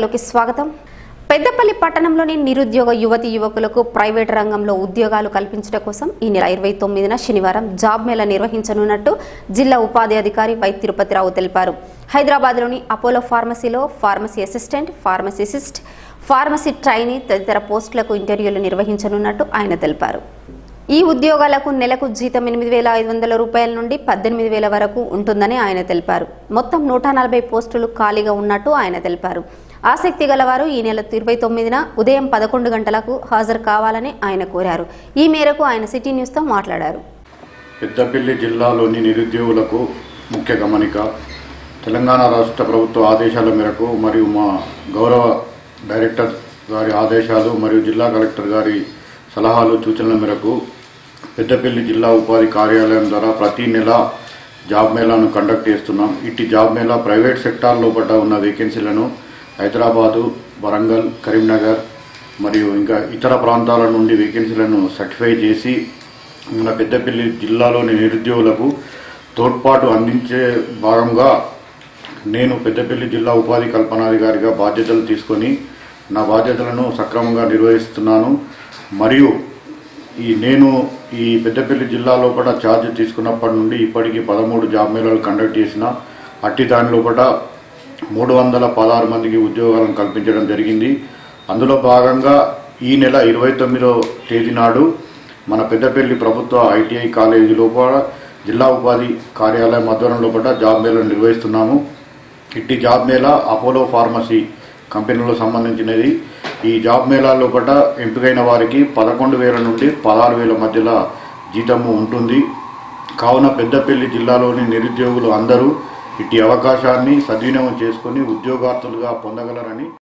లోకి స్వాగతం పెద్దపల్లి పట్టణంలోని నిరుద్యోగ యువతి యువకులకు ప్రైవేట్ రంగంలో ఉద్యోగాలు కల్పించడం కోసం ఈ నెల ఇరవై తొమ్మిదిన శనివారం జాబ్ మేళా నిర్వహించనున్నట్టు జిల్లా ఉపాధి అధికారి వై తిరుపతిరావు తెలిపారు హైదరాబాద్లోని అపోలో ఫార్మసీలో pharmacy assistant pharmacist pharmacy trainee తదితర పోస్టులకు ఇంటర్వ్యూలు నిర్వహించనున్నట్టు ఆయన తెలిపారు ఈ ఉద్యోగాలకు నెలకు జీతం ఎనిమిది వేల ఐదు వందల రూపాయల నుండి పద్దెనిమిది వేల వరకు ఉంటుందని ఆయన తెలిపారు మొత్తం నూట నలభై పోస్టులు ఖాళీగా ఉన్నట్టు ఆయన తెలిపారు ఆసక్తి గలవారు ఈ నెల ఇరవై తొమ్మిదిన ఉదయం పదకొండు గంటలకు హాజరు కావాలని ఆయన కోరారు ఈ మేరకు ఆయన సిటీ న్యూస్తో మాట్లాడారు పెద్దపల్లి జిల్లాలోని నిరుద్యోగులకు ముఖ్య గమనిక తెలంగాణ రాష్ట్ర ప్రభుత్వ ఆదేశాల మేరకు మరియు మా గౌరవ డైరెక్టర్ గారి ఆదేశాలు మరియు జిల్లా కలెక్టర్ గారి సలహాలు సూచనల మేరకు పెద్దపల్లి జిల్లా ఉపాధి కార్యాలయం ద్వారా ప్రతి నెల జాబ్ మేళాను కండక్ట్ చేస్తున్నాం ఇట్టి జాబ్ మేళా ప్రైవేట్ సెక్టార్ లోపల ఉన్న వేకెన్సీలను హైదరాబాదు వరంగల్ కరీంనగర్ మరియు ఇంకా ఇతర ప్రాంతాల నుండి వేకెన్సీలను సర్టిఫై చేసి మన పెద్దపల్లి జిల్లాలోని నిరుద్యోగులకు తోడ్పాటు అందించే భాగంగా నేను పెద్దపల్లి జిల్లా ఉపాధి కల్పనాధికారిగా బాధ్యతలు తీసుకొని నా బాధ్యతలను సక్రమంగా నిర్వహిస్తున్నాను మరియు ఈ నేను ఈ పెద్దపల్లి జిల్లా లోపల ఛార్జ్ తీసుకున్నప్పటి నుండి ఇప్పటికి పదమూడు జాబ్ మేళాలు కండక్ట్ చేసిన అట్టి దాని లోపల మూడు వందల పదహారు మందికి ఉద్యోగాలను కల్పించడం జరిగింది అందులో భాగంగా ఈ నెల ఇరవై తొమ్మిదో తేదీ నాడు మన పెద్దపల్లి ప్రభుత్వ ఐటీఐ కాలేజీ లోపల జిల్లా ఉపాధి కార్యాలయం ఆధ్వర్యం లోపల జాబ్ మేళా నిర్వహిస్తున్నాము ఇట్టి జాబ్ మేళా అపోలో ఫార్మసీ కంపెనీలో సంబంధించినది ఈ జాబ్ మేళా లోపల ఎంపికైన వారికి పదకొండు వేల నుండి పదహారు వేల మధ్యలో జీతము ఉంటుంది కావున పెద్దపల్లి జిల్లాలోని నిరుద్యోగులు అందరూ ఇట్టి అవకాశాన్ని సద్వినియోగం చేసుకొని ఉద్యోగార్థులుగా పొందగలరని